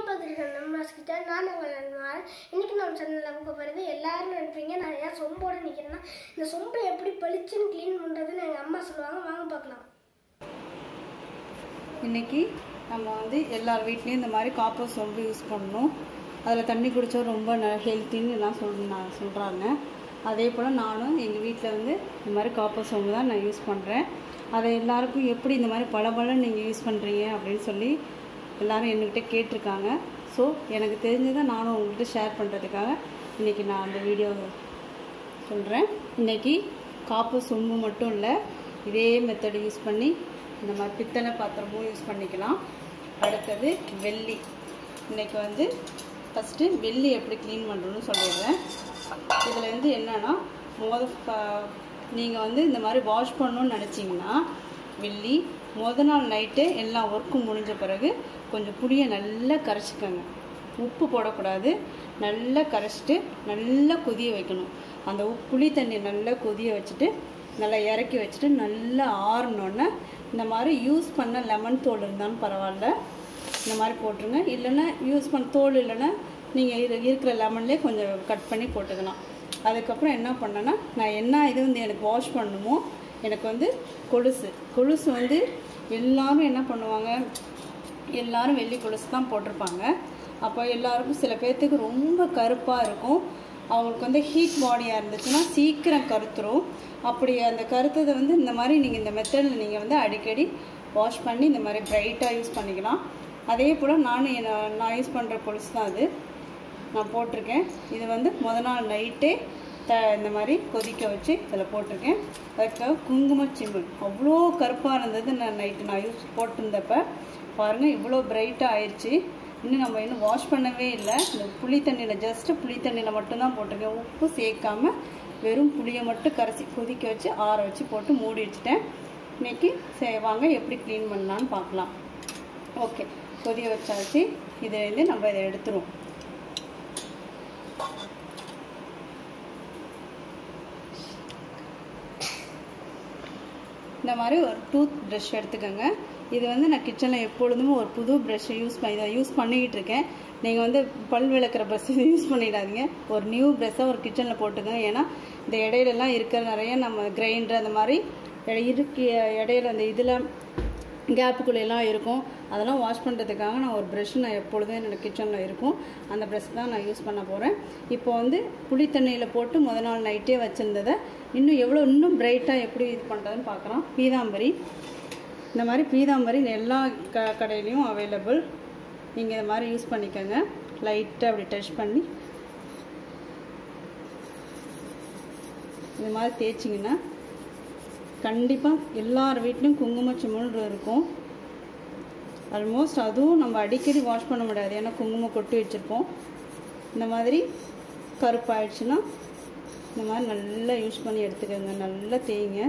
பார்த்துருக்கேன் நம்ம கிட்ட நான் உங்கள் நண்பர் இன்னைக்கு நம்ம சேனலில் பார்க்க போகிறது எல்லாரும் நினைப்பீங்க நான் ஏன் சொம்போட நிற்கிறேன்னா இந்த சொம்பை எப்படி பளிச்சுன்னு க்ளீன் பண்ணுறதுன்னு எங்கள் அம்மா சொல்லுவாங்க வாங்க பார்க்கலாம் இன்னைக்கு நம்ம வந்து எல்லார் வீட்லேயும் இந்த மாதிரி காப்பர் சோம்பு யூஸ் பண்ணணும் அதில் தண்ணி குடித்தா ரொம்ப ஹெல்த்தின்னு எல்லாம் சொல் நான் சொல்கிறாங்க அதே போல் நானும் எங்கள் வீட்டில் வந்து இந்த மாதிரி காப்பர் சோம்பு தான் நான் யூஸ் பண்ணுறேன் அதை எல்லாருக்கும் எப்படி இந்த மாதிரி பளபளன்னு நீங்கள் யூஸ் பண்ணுறீங்க அப்படின்னு சொல்லி எல்லாரும் என்கிட்ட கேட்டிருக்காங்க ஸோ எனக்கு தெரிஞ்சதை நானும் உங்கள்கிட்ட ஷேர் பண்ணுறதுக்காக இன்றைக்கி நான் அந்த வீடியோ சொல்கிறேன் இன்னைக்கு காப்பு சொம்பு மட்டும் இல்லை இதே மெத்தட் யூஸ் பண்ணி இந்த மாதிரி பித்தளை பாத்திரமும் யூஸ் பண்ணிக்கலாம் அடுத்தது வெள்ளி இன்னைக்கு வந்து ஃபஸ்ட்டு வெள்ளி எப்படி க்ளீன் பண்ணுறோன்னு சொல்லிடுறேன் இதில் வந்து என்னென்னா மொத நீங்கள் வந்து இந்த மாதிரி வாஷ் பண்ணணும்னு நினச்சிங்கன்னா வெள்ளி முத நாள் நைட்டு எல்லா ஒர்க்கும் முடிஞ்ச பிறகு கொஞ்சம் புளியை நல்லா கரைச்சிக்கோங்க உப்பு போடக்கூடாது நல்லா கரைச்சிட்டு நல்லா கொதிய வைக்கணும் அந்த உப்பு புளி தண்ணி நல்லா கொதிய வச்சுட்டு நல்லா இறக்கி வச்சுட்டு நல்லா ஆறினோன்னே இந்த மாதிரி யூஸ் பண்ண லெமன் தோல் இருந்தாலும் பரவாயில்ல இந்த மாதிரி போட்டுருங்க இல்லைன்னா யூஸ் பண்ண தோல் இல்லைன்னா நீங்கள் இரு இருக்கிற லெமன்லேயே கொஞ்சம் கட் பண்ணி போட்டுக்கலாம் அதுக்கப்புறம் என்ன பண்ணேன்னா நான் என்ன இது வந்து எனக்கு வாஷ் பண்ணணுமோ எனக்கு வந்து கொலுசு கொலுசு வந்து எல்லாரும் என்ன பண்ணுவாங்க எல்லாரும் வெள்ளி கொலுசு தான் போட்டிருப்பாங்க அப்போ எல்லாருக்கும் சில பேர்த்துக்கு ரொம்ப கருப்பாக இருக்கும் அவங்களுக்கு வந்து ஹீட் பாடியாக இருந்துச்சுன்னா சீக்கிரம் கருத்துரும் அப்படி அந்த கருத்ததை வந்து இந்த மாதிரி நீங்கள் இந்த மெத்தடில் நீங்கள் வந்து அடிக்கடி வாஷ் பண்ணி இந்த மாதிரி பிரைட்டாக யூஸ் பண்ணிக்கலாம் அதே போல் நானும் என்ன- நான் யூஸ் பண்ணுற கொலுசு தான் அது நான் போட்டிருக்கேன் இது வந்து முத நாள் நைட்டே த இந்த மாதிரி கொதிக்க வச்சு இதில் போட்டிருக்கேன் அதுக்காக குங்கும சிமிழ் அவ்வளோ கருப்பாக இருந்தது நான் நைட்டு நான் யூஸ் போட்டிருந்தப்ப பாருங்கள் இவ்வளோ பிரைட்டாக ஆயிடுச்சு இன்னும் நம்ம இன்னும் வாஷ் பண்ணவே இல்லை இந்த புளி தண்ணியில் ஜஸ்ட்டு புளி தண்ணியில் மட்டும்தான் போட்டிருக்கேன் உப்பு சேர்க்காம வெறும் புளியை மட்டும் கரைச்சி கொதிக்க வச்சு ஆற வச்சு போட்டு மூடி வச்சுட்டேன் இன்னைக்கு சரி வாங்க எப்படி க்ளீன் பண்ணலான்னு பார்க்கலாம் ஓகே கொதிய வச்சாச்சு இதை வந்து நம்ம இதை எடுத்துருவோம் இந்த மாதிரி ஒரு டூத் ப்ரஷ் எடுத்துக்கோங்க இது வந்து நான் கிச்சனில் எப்பொழுதுமே ஒரு புது ப்ரஷ்ஷை யூஸ் பண்ணி இதை யூஸ் பண்ணிக்கிட்டு இருக்கேன் நீங்கள் வந்து பல் விளக்குற ப்ரஷ் யூஸ் பண்ணிடாதீங்க ஒரு நியூ ப்ரஷ்ஷை ஒரு கிச்சனில் போட்டுக்கோங்க ஏன்னா இந்த இடையிலலாம் இருக்கிற நிறைய நம்ம கிரைண்டர் அந்த மாதிரி இடை- இருக்கு இடையில அந்த இதில் கேப்புக்குள்ளெல்லாம் இருக்கும் அதெல்லாம் வாஷ் பண்ணுறதுக்காக நான் ஒரு ப்ரஷ் நான் எப்பொழுதும் என்னோட கிச்சனில் இருக்கும் அந்த ப்ரஷ் தான் நான் யூஸ் பண்ண போகிறேன் இப்போ வந்து புளி தண்ணியில் போட்டு முத நாள் நைட்டே வச்சுருந்ததை இன்னும் எவ்வளோ இன்னும் பிரைட்டாக எப்படி இது பண்ணுறதுன்னு பார்க்குறோம் பீதாம்பரி இந்த மாதிரி பீதாம்பரி எல்லா க கடையிலையும் அவைலபிள் நீங்கள் இந்த மாதிரி யூஸ் பண்ணிக்கோங்க லைட்டாக அப்படி டச் பண்ணி இந்த மாதிரி தேய்ச்சிங்கன்னா கண்டிப்பாக எல்லார் வீட்லேயும் குங்கும சிமிழ் இருக்கும் ஆல்மோஸ்ட் அதுவும் நம்ம அடிக்கடி வாஷ் பண்ண முடியாது ஏன்னா குங்குமம் கொட்டி வச்சுருப்போம் இந்த மாதிரி கருப்பாயிடுச்சுன்னா இந்த மாதிரி நல்லா யூஸ் பண்ணி எடுத்துக்கோங்க நல்லா தேய்ங்க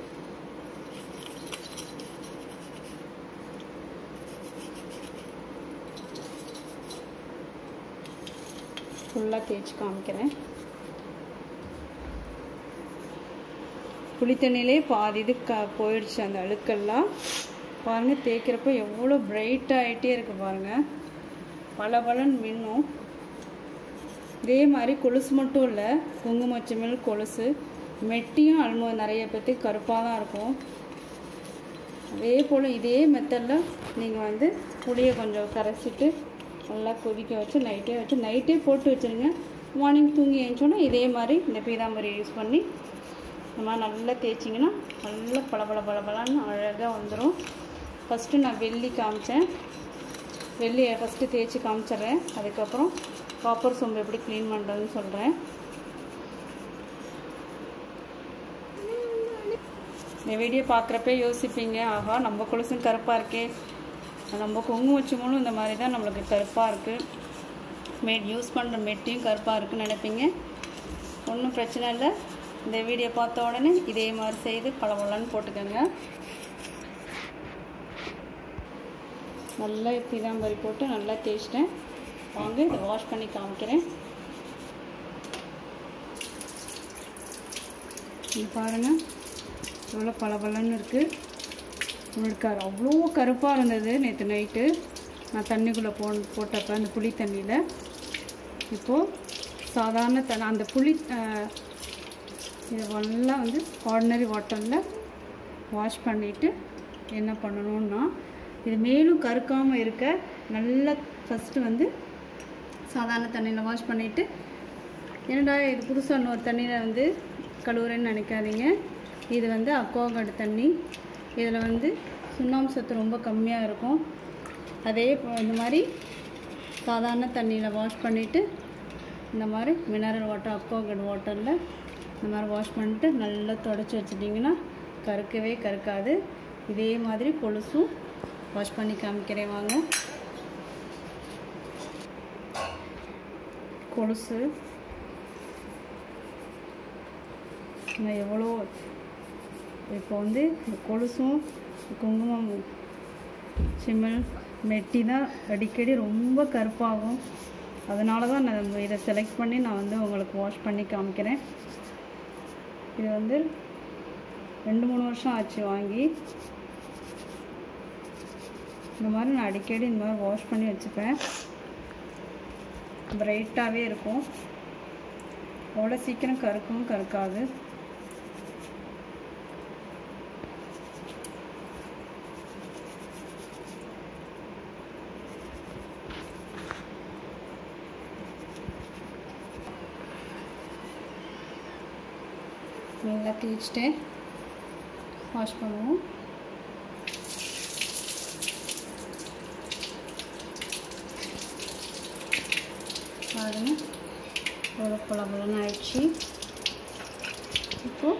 ஃபுல்லாக தேய்ச்சி காமிக்கிறேன் புளித்தண்ணிலே பாதி இது க போயிடுச்சு அந்த அழுக்கெல்லாம் பாருங்கள் தேய்க்கிறப்ப எவ்வளோ பிரைட் ஆகிட்டே இருக்குது பாருங்கள் பல பலன் மின்னும் இதே மாதிரி கொலுசு மட்டும் இல்லை குங்குமச்சிமிழ் கொலுசு மெட்டியும் அல்மோ நிறைய பேர்த்துக்கு கருப்பாக தான் இருக்கும் அதே போல் இதே மெத்தடில் நீங்கள் வந்து புளியை கொஞ்சம் கரைச்சிட்டு நல்லா கொதிக்க வச்சு நைட்டே வச்சு நைட்டே போட்டு வச்சுருங்க மார்னிங் தூங்கி எழுந்தோன்னா இதே மாதிரி இந்த பீதாம்பரி யூஸ் பண்ணி இந்த மாதிரி நல்லா தேய்ச்சிங்கன்னா நல்லா பளபள பளபளன்னு அழகாக வந்துடும் ஃபஸ்ட்டு நான் வெள்ளி காமிச்சேன் வெள்ளியை ஃபஸ்ட்டு தேய்ச்சி காமிச்சிட்றேன் அதுக்கப்புறம் காப்பர் சொம்பு எப்படி க்ளீன் பண்ணுறதுன்னு சொல்கிறேன் இந்த வீடியோ பார்க்குறப்ப யோசிப்பீங்க ஆஹா நம்ம கொலுசும் கருப்பாக இருக்கே நம்ம குங்கும வச்சுமோனும் இந்த மாதிரி தான் நம்மளுக்கு கருப்பாக இருக்குது மெட் யூஸ் பண்ணுற மெட்டியும் கருப்பாக இருக்குன்னு நினைப்பீங்க ஒன்றும் பிரச்சனை இல்லை இந்த வீடியோ பார்த்த உடனே இதே மாதிரி செய்து பளபளன்னு போட்டுக்கோங்க நல்லா பீதாம்பரி போட்டு நல்லா தேய்ச்சிட்டேன் வாங்க இதை வாஷ் பண்ணி காமிக்கிறேன் இது பாருங்கள் எவ்வளோ பளபளன்னு இருக்குது உங்களுக்கு அது அவ்வளோ கருப்பாக இருந்தது நேற்று நைட்டு நான் தண்ணிக்குள்ளே போ போட்டப்ப அந்த புளி தண்ணியில் இப்போது சாதாரண தண்ணி அந்த புளி அஹ், இது நல்லா வந்து ஆர்டினரி வாட்டரில் வாஷ் பண்ணிவிட்டு என்ன பண்ணணும்னா இது மேலும் கருக்காமல் இருக்க நல்லா ஃபஸ்ட்டு வந்து சாதாரண தண்ணியில் வாஷ் பண்ணிவிட்டு என்னடா இது புதுசாக இன்னொரு தண்ணியில் வந்து கழுவுறேன்னு நினைக்காதீங்க இது வந்து அக்வாகார்டு தண்ணி இதில் வந்து சுண்ணாம்பு சத்து ரொம்ப கம்மியாக இருக்கும் அதே போ- இந்த மாதிரி சாதாரண தண்ணியில் வாஷ் பண்ணிவிட்டு இந்த மாதிரி மினரல் வாட்டர் அக்வாகார்டு வாட்டரில் இந்த மாதிரி வாஷ் பண்ணிட்டு நல்லா தொடச்சி வச்சிட்டிங்கன்னா கருக்கவே கருக்காது இதே மாதிரி கொலுசும் வாஷ் பண்ணி காமிக்கிறேன் வாங்க கொலுசு நான் எவ்வளோ இப்போ வந்து இந்த கொலுசும் குங்குமம் சிமிழ் மெட்டி தான் அடிக்கடி ரொம்ப கருப்பாகும் அதனால தான் நான் இதை செலக்ட் பண்ணி நான் வந்து உங்களுக்கு வாஷ் பண்ணி காமிக்கிறேன் இது வந்து ரெண்டு மூணு வருஷம் ஆச்சு வாங்கி இந்த மாதிரி நான் அடிக்கடி இந்த மாதிரி வாஷ் பண்ணி வச்சுப்பேன் பிரைட்டாகவே இருக்கும் அவ்வளோ சீக்கிரம் கருக்கவும் கருக்காது நல்லா தேய்ச்சிட்டு வாஷ் பண்ணுவோம் பாருங்க எவ்வளோ பளபளன்னு ஆயிடுச்சு இப்போ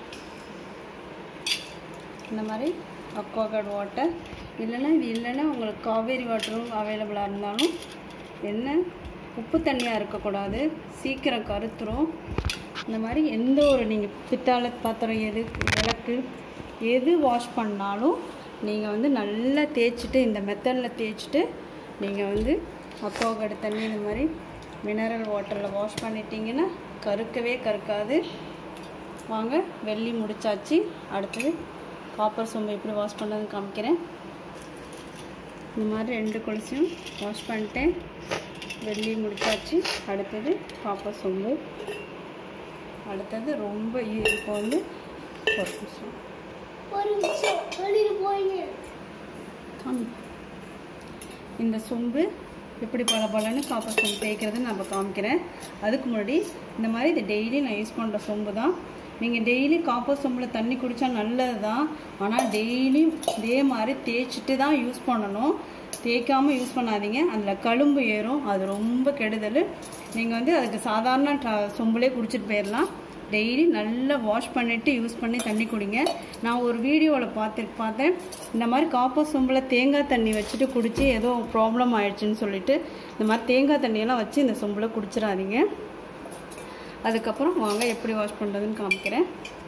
இந்த மாதிரி அக்வாகார்டு வாட்டர் இல்லைன்னா இது இல்லைன்னா உங்களுக்கு காவேரி வாட்டரும் அவைலபிளாக இருந்தாலும் என்ன உப்பு தண்ணியாக இருக்கக்கூடாது சீக்கிரம் கருத்துரும் இந்த மாதிரி எந்த ஒரு நீங்கள் பித்தாளை பாத்திரம் எது விளக்கு எது வாஷ் பண்ணாலும் நீங்கள் வந்து நல்லா தேய்ச்சிட்டு இந்த மெத்தடில் தேய்ச்சிட்டு நீங்கள் வந்து அக்வாகார்டு தண்ணி இந்த மாதிரி மினரல் வாட்டரில் வாஷ் பண்ணிட்டீங்கன்னா கருக்கவே கருக்காது வாங்க வெள்ளி முடிச்சாச்சு அடுத்தது காப்பர் சொம்பு எப்படி வாஷ் பண்ணதுன்னு காமிக்கிறேன் இந்த மாதிரி ரெண்டு கொலுசையும் வாஷ் பண்ணிட்டேன் வெள்ளி முடிச்சாச்சு அடுத்தது காப்பர் சொம்பு அடுத்தது ரொம்ப ஈ- இப்போ வந்து ஒரு நிமிஷம் ஒரு நிமிஷம் வெளியில் போயிங்க காமி இந்த சொம்பு எப்படி பல பலன்னு காப்பர் சொம்பு தேய்க்கிறதுன்னு நம்ம காமிக்கிறேன் அதுக்கு முன்னாடி இந்த மாதிரி இது டெய்லி நான் யூஸ் பண்ணுற சொம்பு தான் நீங்கள் டெய்லி காப்பர் சொம்பில் தண்ணி குடித்தா நல்லது தான் ஆனால் டெய்லி இதே மாதிரி தேய்ச்சிட்டு தான் யூஸ் பண்ணணும் தேய்க்காமல் யூஸ் பண்ணாதீங்க அதில் கழும்பு ஏறும் அது ரொம்ப கெடுதல் நீங்கள் வந்து அதுக்கு சாதாரண ட- சொம்புலே குடிச்சிட்டு போயிடலாம் டெய்லி நல்லா வாஷ் பண்ணிவிட்டு யூஸ் பண்ணி தண்ணி குடிங்க நான் ஒரு வீடியோவில் பார்த்து பார்த்தேன் இந்த மாதிரி காப்பர் சொம்பில் தேங்காய் தண்ணி வச்சுட்டு குடித்து ஏதோ ப்ராப்ளம் ஆயிடுச்சுன்னு சொல்லிட்டு இந்த மாதிரி தேங்காய் தண்ணியெல்லாம் வச்சு இந்த சொம்பில் குடிச்சிடாதீங்க அதுக்கப்புறம் வாங்க எப்படி வாஷ் பண்ணுறதுன்னு காமிக்கிறேன்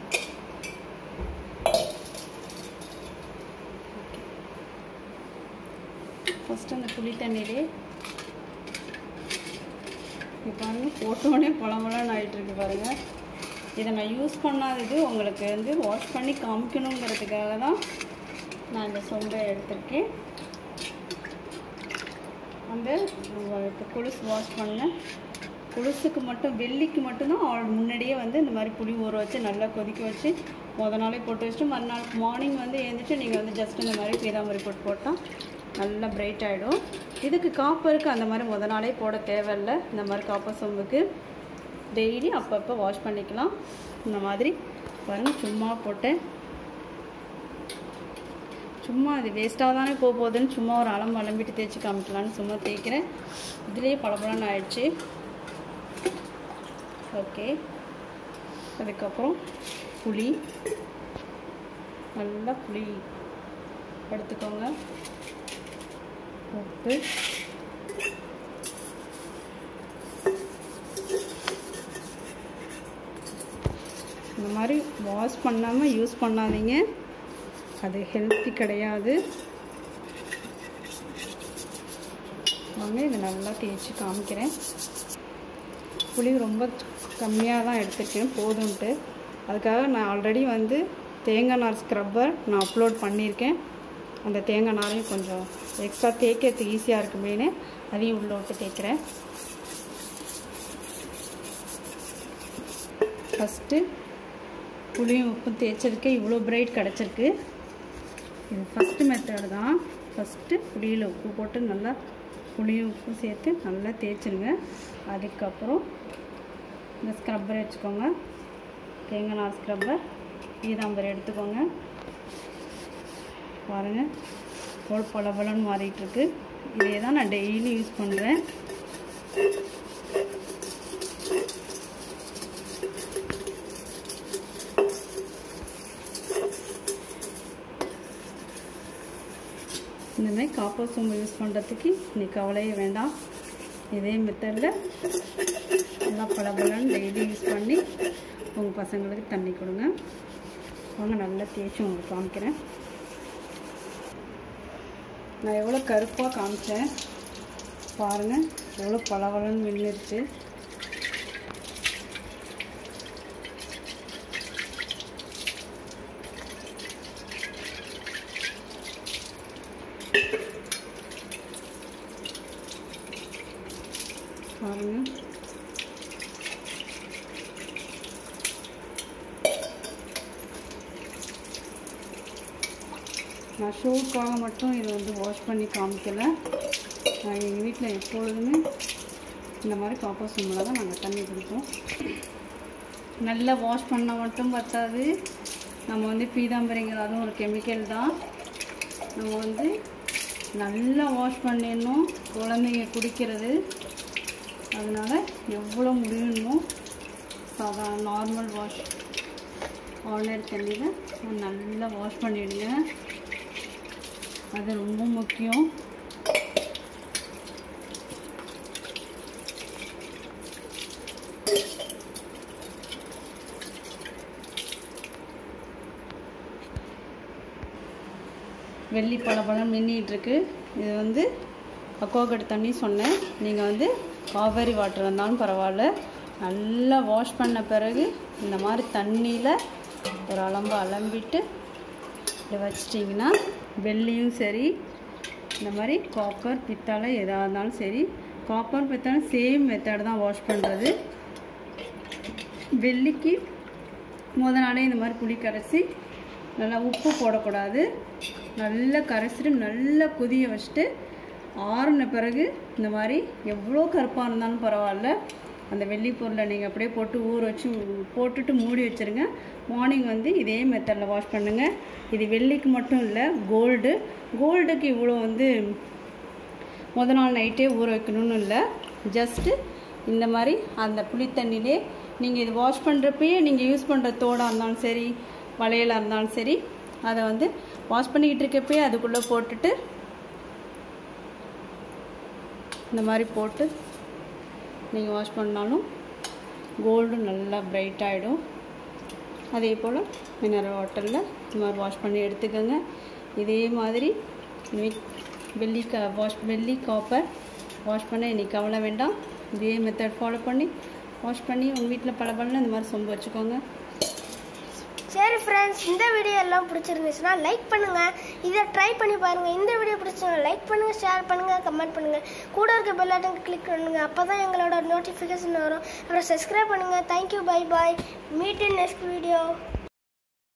ஃபஸ்ட்டு அந்த புளி தண்ணியிலே இப்போ வந்து போட்டோடனே பழமளன்னு ஆகிட்டு இருக்கு பாருங்க இதை நான் யூஸ் பண்ணாதது உங்களுக்கு வந்து வாஷ் பண்ணி காமிக்கணுங்கிறதுக்காக தான் நான் இந்த சொம்பை எடுத்திருக்கேன் அந்த இப்போ கொலுசு வாஷ் பண்ண கொலுசுக்கு மட்டும் வெள்ளிக்கு மட்டும்தான் ஆல் முன்னாடியே வந்து இந்த மாதிரி புளி ஊற வச்சு நல்லா கொதிக்க வச்சு முத நாளே போட்டு வச்சுட்டு மறுநாள் மார்னிங் வந்து எழுந்திரிச்சு நீங்கள் வந்து ஜஸ்ட் இந்த மாதிரி பீதாம்பரி போட்டு போட்டால் நல்லா பிரைட் ஆகிடும் இதுக்கு காப்பருக்கு அந்த மாதிரி முத நாளே போட தேவையில்ல இந்த மாதிரி காப்பர் சொம்புக்கு டெய்லி அப்பப்போ வாஷ் பண்ணிக்கலாம் இந்த மாதிரி பாருங்க சும்மா போட்டேன் சும்மா அது வேஸ்ட்டாக தானே போக போகுதுன்னு சும்மா ஒரு அலம் அலம்பிட்டு தேய்ச்சி காமிக்கலான்னு சும்மா தேய்க்கிறேன் இதுலேயே பளபளன்னு ஆயிடுச்சு ஓகே அதுக்கப்புறம் புளி நல்லா புளி எடுத்துக்கோங்க உப்பு இந்த மாதிரி வாஷ் பண்ணாமல் யூஸ் பண்ணாதீங்க அது ஹெல்த்தி கிடையாது வாங்க இதை நல்லா தேய்ச்சி காமிக்கிறேன் புளி ரொம்ப கம்மியாக தான் எடுத்துருக்கேன் போதும்ன்ட்டு அதுக்காக நான் ஆல்ரெடி வந்து தேங்காய் நார் ஸ்க்ரப்பர் நான் அப்லோட் பண்ணியிருக்கேன் அந்த தேங்காய் நாரையும் கொஞ்சம் எக்ஸ்ட்ரா தேய்க்கிறதுக்கு ஈஸியாக இருக்குமேனு அதையும் உள்ளே விட்டு தேய்க்கிறேன் ஃபஸ்ட்டு புளியும் உப்பும் தேய்ச்சதுக்கே இவ்வளோ பிரைட் கிடச்சிருக்கு இது ஃபஸ்ட்டு மெத்தட் தான் ஃபஸ்ட்டு புளியில் உப்பு போட்டு நல்லா புளியும் உப்பும் சேர்த்து நல்லா தேய்ச்சிருங்க அதுக்கப்புறம் இந்த ஸ்க்ரப்பர் வச்சுக்கோங்க தேங்காய் நார் ஸ்க்ரப்பர் பீதாம்பரம் எடுத்துக்கோங்க பாருங்கள் போல் பொல பொலன்னு மாறிட்டுருக்கு இதே தான் நான் டெய்லி யூஸ் பண்ணுறேன் இந்த மாதிரி காப்பர் சோம்பு யூஸ் பண்ணுறதுக்கு நீ கவலையே வேண்டாம் இதே மெத்தடில் நல்லா பளபளன்னு டெய்லி யூஸ் பண்ணி உங்கள் பசங்களுக்கு தண்ணி கொடுங்க வாங்க நல்லா தேய்ச்சி உங்களுக்கு காமிக்கிறேன் நான் எவ்வளோ கருப்பாக காமிச்சேன் பாருங்கள் எவ்வளோ பளபளன்னு விழுந்துருச்சு பாருங்கள் நான் ஷோக்காக மட்டும் இதை வந்து வாஷ் பண்ணி காமிக்கலை நான் எங்கள் வீட்டில் எப்பொழுதுமே இந்த மாதிரி காப்பர் சோம்பில் தான் நாங்கள் தண்ணி குடிப்போம் நல்லா வாஷ் பண்ணால் மட்டும் பத்தாது நம்ம வந்து பீதாம்பரிங்கிற அதுவும் ஒரு கெமிக்கல் தான் நம்ம வந்து நல்லா வாஷ் பண்ணிடணும் குழந்தைங்க குடிக்கிறது அதனால் எவ்வளோ முடியணுமோ சாதா நார்மல் வாஷ் ஆர்டினரி தண்ணியில் நல்லா வாஷ் பண்ணிவிடுங்க அது ரொம்ப முக்கியம் வெள்ளி பழப்பழம் மின்னிகிட்ருக்கு இது வந்து அக்வாகட் தண்ணி சொன்னேன் நீங்கள் வந்து காவேரி வாட்டர் இருந்தாலும் பரவாயில்ல நல்லா வாஷ் பண்ண பிறகு இந்த மாதிரி தண்ணியில் ஒரு அலம்பு அலம்பிட்டு இதை வச்சிட்டிங்கன்னா வெள்ளியும் சரி இந்த மாதிரி காப்பர் பித்தளை எதாக இருந்தாலும் சரி காப்பர் பித்தளை சேம் மெத்தட் தான் வாஷ் பண்ணுறது வெள்ளிக்கு முத நாளே இந்த மாதிரி புளி கரைச்சி நல்லா உப்பு போடக்கூடாது நல்லா கரைச்சிட்டு நல்லா கொதிய வச்சுட்டு ஆறுன பிறகு இந்த மாதிரி எவ்வளோ கருப்பாக இருந்தாலும் பரவாயில்ல அந்த வெள்ளி பொருளை நீங்கள் அப்படியே போட்டு ஊற வச்சு போட்டுட்டு மூடி வச்சுருங்க மார்னிங் வந்து இதே மெத்தடில் வாஷ் பண்ணுங்கள் இது வெள்ளிக்கு மட்டும் இல்லை கோல்டு கோல்டுக்கு இவ்வளோ வந்து முத நாள் நைட்டே ஊற வைக்கணும்னு இல்லை ஜஸ்ட்டு இந்த மாதிரி அந்த புளி தண்ணியிலே நீங்கள் இது வாஷ் பண்ணுறப்பயே நீங்கள் யூஸ் பண்ணுற தோடாக இருந்தாலும் சரி வளையலாக இருந்தாலும் சரி அதை வந்து வாஷ் பண்ணிக்கிட்டு இருக்கப்பயே அதுக்குள்ளே போட்டுட்டு இந்த மாதிரி போட்டு நீங்கள் வாஷ் பண்ணாலும் கோல்டு நல்லா பிரைட் ஆகிடும் அதே போல் மினரல் வாட்டரில் இந்த மாதிரி வாஷ் பண்ணி எடுத்துக்கோங்க இதே மாதிரி வெ- வெள்ளி க வாஷ் வெள்ளி காப்பர் வாஷ் பண்ண இன்னைக்கு கவலை வேண்டாம் இதே மெத்தட் ஃபாலோ பண்ணி வாஷ் பண்ணி உங்கள் வீட்டில் பல இந்த மாதிரி சொம்பு வச்சுக்கோங்க சரி ஃப்ரெண்ட்ஸ் இந்த வீடியோ எல்லாம் பிடிச்சிருந்துச்சுன்னா லைக் பண்ணுங்க இதை ட்ரை பண்ணி பாருங்க இந்த வீடியோ பிடிச்சவங்க லைக் பண்ணுங்க ஷேர் பண்ணுங்க கமெண்ட் பண்ணுங்க கூட இருக்க பெல் பட்டன் கிளிக் பண்ணுங்க அப்பதான் எங்களோட நோட்டிஃபிகேஷன் வரும் அப்புறம் சப்ஸ்கிரைப் பண்ணுங்க thank you bye bye meet in next video